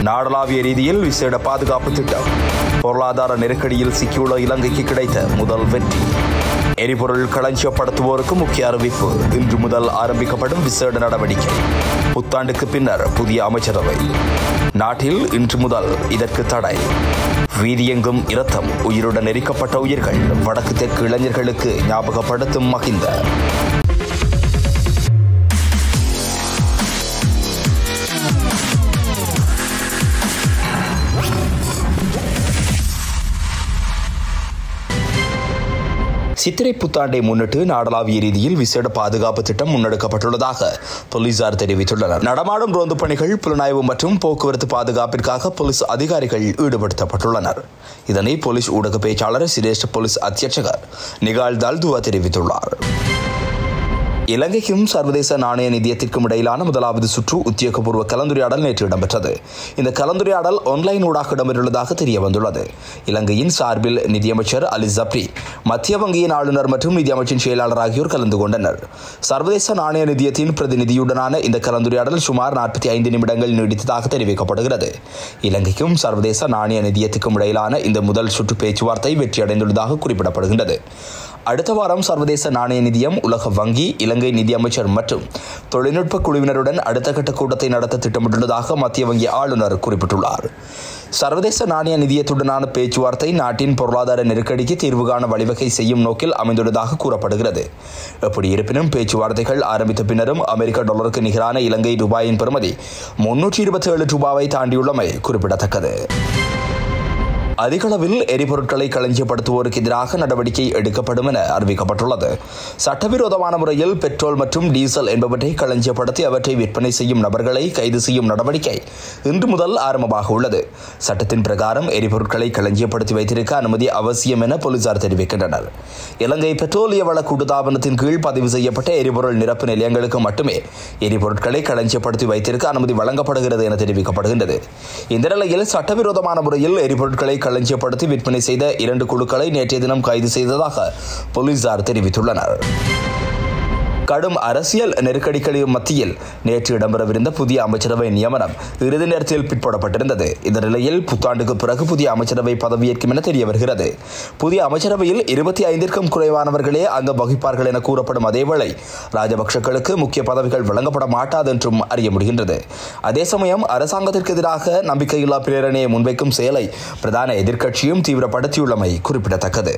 நாடளாவிய ரீதியில் விசேட பாதுகாப்பு திட்டம் பொருளாதார நெருக்கடியில் சிக்கியுள்ள இலங்கைக்கு கிடைத்த முதல் வெற்றி எரிபொருள் களஞ்சியப்படுத்துவோருக்கு முக்கிய அறிவிப்பு இன்று முதல் ஆரம்பிக்கப்படும் விசேட நடவடிக்கை புத்தாண்டுக்கு பின்னர் புதிய அமைச்சரவை நாட்டில் இன்று முதல் இதற்கு தடை வீதியெங்கும் இரத்தம் உயிருடன் எரிக்கப்பட்ட உயிர்கள் வடக்கு தெற்கு இளைஞர்களுக்கு ஞாபகப்படுத்தும் மகிந்த சித்திரை புத்தாண்டை முன்னிட்டு நாடளாவிய ரீதியில் விசேட பாதுகாப்பு திட்டம் முன்னெடுக்கப்பட்டுள்ளதாக போலீசார் தெரிவித்துள்ளனர் நடமாடும் ரோந்து பணிகள் புலனாய்வு மற்றும் போக்குவரத்து பாதுகாப்பிற்காக போலீஸ் அதிகாரிகள் ஈடுபடுத்தப்பட்டுள்ளனர் இதனை போலீஸ் ஊடக பேச்சாளர் சிரேஷ்ட போலீஸ் அத்தியட்சகர் நிகால் தால்துவா தெரிவித்துள்ளார் இலங்கைக்கும் சர்வதேச நாணய நிதியத்திற்கும் இடையிலான முதலாவது சுற்று உத்தியோகபூர்வ கலந்துரையாடல் நேற்று இடம்பெற்றது இந்த கலந்துரையாடல் ஆன்லைன் ஊடாக இடம்பெற்றுள்ளதாக தெரிய வந்துள்ளது இலங்கையின் சார்பில் நிதியமைச்சர் அலி ஜப்ரி மத்திய வங்கியின் ஆளுநர் மற்றும் நிதியமைச்சின் செயலாளர் ஆகியோர் கலந்து கொண்டனர் சர்வதேச நாணய நிதியத்தின் பிரதிநிதியுடனான இந்த கலந்துரையாடல் சுமார் நாற்பத்தி ஐந்து நிமிடங்கள் நீடித்ததாக தெரிவிக்கப்படுகிறது இலங்கைக்கும் சர்வதேச நாணய நிதியத்துக்கும் இடையிலான இந்த முதல் சுற்று பேச்சுவார்த்தை வெற்றியடைந்துள்ளதாக குறிப்பிடப்படுகின்றது அடுத்த வாரம் சர்வதேச நாணய நிதியம் உலக வங்கி இலங்கை நிதியமைச்சர் மற்றும் தொழில்நுட்ப குழுவினருடன் அடுத்த கட்ட கூட்டத்தை நடத்த திட்டமிட்டுள்ளதாக மத்திய வங்கி ஆளுநர் குறிப்பிட்டுள்ளார் சர்வதேச நாணய நிதியத்துடனான பேச்சுவார்த்தை நாட்டின் பொருளாதார நெருக்கடிக்கு தீர்வு காண வழிவகை செய்யும் நோக்கில் அமைந்துள்ளதாக கூறப்படுகிறது எப்படி இருப்பினும் பேச்சுவார்த்தைகள் ஆரம்பித்த பின்னரும் அமெரிக்க டாலருக்கு நிகரான இலங்கை ரூபாயின் பெறுமதி முன்னூற்றி இருபத்தி ஏழு ரூபாவை தாண்டியுள்ளமை குறிப்பிடத்தக்கது அதிகளவில் எரிபொருட்களை களஞ்சியப்படுத்துவோருக்கு எதிராக நடவடிக்கை எடுக்கப்படும் என அறிவிக்கப்பட்டுள்ளது சட்டவிரோதமான முறையில் பெட்ரோல் மற்றும் டீசல் என்பவற்றை களஞ்சியப்படுத்தி அவற்றை விற்பனை செய்யும் நபர்களை கைது செய்யும் நடவடிக்கை இன்று முதல் ஆரம்பமாக உள்ளது சட்டத்தின் பிரகாரம் எரிபொருட்களை களஞ்சியப்படுத்தி வைத்திருக்க அனுமதி அவசியம் என போலீசார் தெரிவிக்கின்றனர் இலங்கை பெட்ரோலிய வள கூட்டுத்தாபனத்தின் கீழ் பதிவு செய்யப்பட்ட எரிபொருள் நிரப்பு நிலையங்களுக்கு மட்டுமே எரிபொருட்களை களஞ்சியப்படுத்தி வைத்திருக்க அனுமதி வழங்கப்படுகிறது என தெரிவிக்கப்படுகின்றது இந்த நிலையில் சட்டவிரோதமான முறையில் எரிபொருட்களை களஞ்சியப்படுத்தி விற்பனை செய்த இரண்டு குழுக்களை நேற்றைய தினம் கைது செய்ததாக போலீசார் தெரிவித்துள்ளனர் கடும் அரசியல் நெருக்கடிகளின் மத்தியில் நேற்று இடம்பெறவிருந்த புதிய அமைச்சரவை நியமனம் இறுதி நேரத்தில் பிற்படப்பட்டிருந்தது இந்த நிலையில் புத்தாண்டுக்கு பிறகு புதிய அமைச்சரவை பதவியேற்கும் என தெரிய வருகிறது புதிய அமைச்சரவையில் இருபத்தி ஐந்திற்கும் குறைவானவர்களே அங்கம் வகிப்பார்கள் என கூறப்படும் அதேவேளை ராஜபக்சக்களுக்கு முக்கிய பதவிகள் வழங்கப்பட மாட்டாது என்றும் அறிய முடிகின்றது அதே சமயம் அரசாங்கத்திற்கு எதிராக நம்பிக்கையில்லா பிரேரணையை முன்வைக்கும் செயலை பிரதான எதிர்க்கட்சியும் தீவிரப்படுத்தியுள்ளமை குறிப்பிடத்தக்கது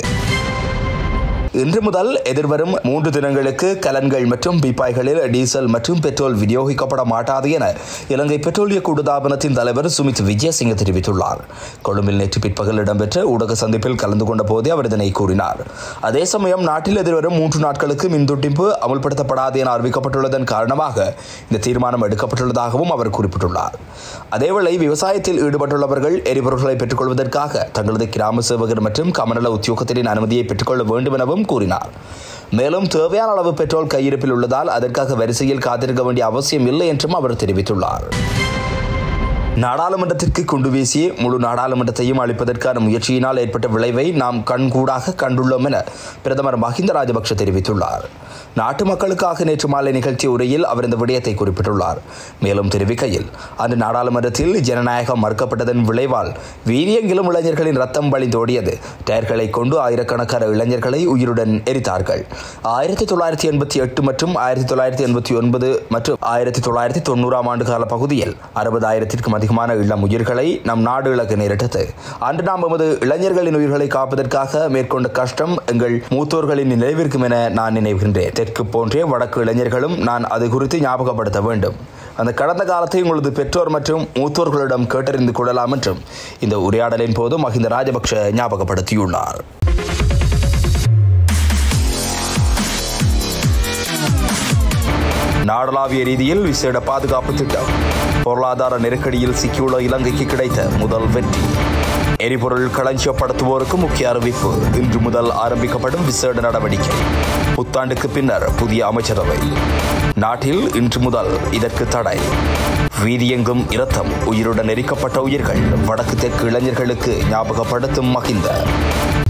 இன்று முதல் எதிர்வரும் மூன்று தினங்களுக்கு கலன்கள் மற்றும் பீப்பாய்களில் டீசல் மற்றும் பெட்ரோல் விநியோகிக்கப்பட மாட்டாது என இலங்கை பெட்ரோலிய கூடுதாபனத்தின் தலைவர் சுமித் விஜயசிங்க தெரிவித்துள்ளார் கொழும்பில் நேற்று பிற்பகல் இடம்பெற்ற ஊடக சந்திப்பில் கலந்து கொண்ட போதே அவர் இதனை கூறினார் அதே சமயம் நாட்டில் எதிர்வரும் மூன்று நாட்களுக்கு மின்துண்டிப்பு அமுல்படுத்தப்படாது என அறிவிக்கப்பட்டுள்ளதன் காரணமாக இந்த தீர்மானம் எடுக்கப்பட்டுள்ளதாகவும் அவர் குறிப்பிட்டுள்ளார் அதேவேளை விவசாயத்தில் ஈடுபட்டுள்ளவர்கள் எரிபொருட்களை பெற்றுக்கொள்வதற்காக தங்களது கிராம சேவகர் மற்றும் கமநல உத்தியோகத்தின் அனுமதியை பெற்றுக்கொள்ள வேண்டும் எனவும் கூறினார் மேலும் தேவையான அளவு பெட்ரோல் கையிருப்பில் உள்ளதால் அதற்காக வரிசையில் காத்திருக்க வேண்டிய அவசியம் இல்லை என்றும் அவர் தெரிவித்துள்ளார் நாடாளுமன்றத்திற்கு குண்டு வீசி முழு நாடாளுமன்றத்தையும் அளிப்பதற்கான முயற்சியினால் ஏற்பட்ட விளைவை நாம் கண்கூடாக கண்டுள்ளோம் என பிரதமர் மஹிந்த ராஜபக்ஷ தெரிவித்துள்ளார் நாட்டு மக்களுக்காக நேற்று மாலை நிகழ்ச்சிய உரையில் அவர் இந்த விடயத்தை குறிப்பிட்டுள்ளார் மேலும் தெரிவிக்கையில் அன்று நாடாளுமன்றத்தில் ஜனநாயகம் மறுக்கப்பட்டதன் விளைவால் வீரியங்கிலும் இளைஞர்களின் ரத்தம் வழிந்தோடியது டயர்களை கொண்டு ஆயிரக்கணக்கான இளைஞர்களை உயிருடன் எரித்தார்கள் ஆயிரத்தி தொள்ளாயிரத்தி எண்பத்தி எட்டு மற்றும் ஆயிரத்தி தொள்ளாயிரத்தி எண்பத்தி ஒன்பது மற்றும் ஆயிரத்தி தொள்ளாயிரத்தி தொண்ணூறாம் ஆண்டு கால பகுதியில் அறுபதாயிரத்திற்கும் அதிகமான இளம் உயிர்களை நம் நாடு இழக்க நேரிட்டது அன்று நாம் எமது இளைஞர்களின் உயிர்களை காப்பதற்காக மேற்கொண்ட கஷ்டம் எங்கள் மூத்தோர்களின் நினைவிற்கும் என நான் நினைவுகின்றேன் தெற்கு போன்றே வடக்கு இளைஞர்களும் நான் அது குறித்து ஞாபகப்படுத்த வேண்டும் அந்த கடந்த காலத்தை உங்களது பெற்றோர் மற்றும் மூத்தோர்களிடம் கேட்டறிந்து கொள்ளலாம் என்றும் இந்த உரையாடலின் போது மஹிந்த ராஜபக்ஷ ஞாபகப்படுத்தியுள்ளார் நாடளாவிய ரீதியில் விசேட பாதுகாப்பு திட்டம் பொருளாதார நெருக்கடியில் சிக்கியுள்ள இலங்கைக்கு கிடைத்த முதல் வெற்றி எரிபொருள் களஞ்சியப்படுத்துவோருக்கு முக்கிய அறிவிப்பு இன்று முதல் ஆரம்பிக்கப்படும் விசேட நடவடிக்கை புத்தாண்டுக்கு பின்னர் புதிய அமைச்சரவை நாட்டில் இன்று முதல் இதற்கு தடை வீதியெங்கும் இரத்தம் உயிருடன் எரிக்கப்பட்ட உயிர்கள் வடக்கு தெற்கு இளைஞர்களுக்கு ஞாபகப்படுத்தும் மகிந்த